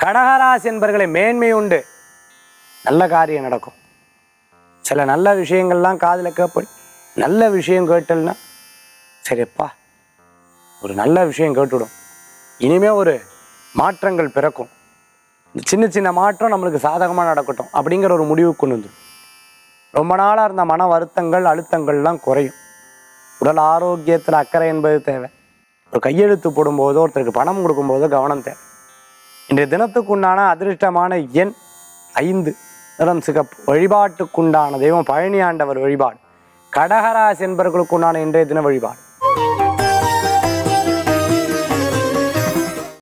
கடகராசி என்பர்களை மேன்மை உண்டு நல்ல காரியம் நடக்கும் சில நல்ல விஷயங்கள்லாம் காதில் கேட்பேன் நல்ல விஷயம் கேட்டல்னா சரிப்பா ஒரு நல்ல விஷயம் கேட்டுடும் இனிமே ஒரு மாற்றங்கள் பிறக்கும் இந்த சின்ன சின்ன மாற்றம் நம்மளுக்கு சாதகமாக நடக்கட்டும் அப்படிங்கிற ஒரு முடிவுக்கு கொண்டு வந்துடும் ரொம்ப நாளாக இருந்த மன வருத்தங்கள் அழுத்தங்கள்லாம் குறையும் உடல் ஆரோக்கியத்தில் அக்கறை என்பது தேவை ஒரு கையெழுத்து போடும்போதோ ஒருத்தருக்கு பணம் கொடுக்கும்போதோ கவனம் தேவை இன்றைய தினத்துக்குண்டான அதிர்ஷ்டமான எண் ஐந்து நிறம் சிகப்பு வழிபாட்டுக்குண்டான தெய்வம் பழனி ஆண்டவர் வழிபாடு கடகராசி என்பவர்களுக்குண்டான இன்றைய தின வழிபாடு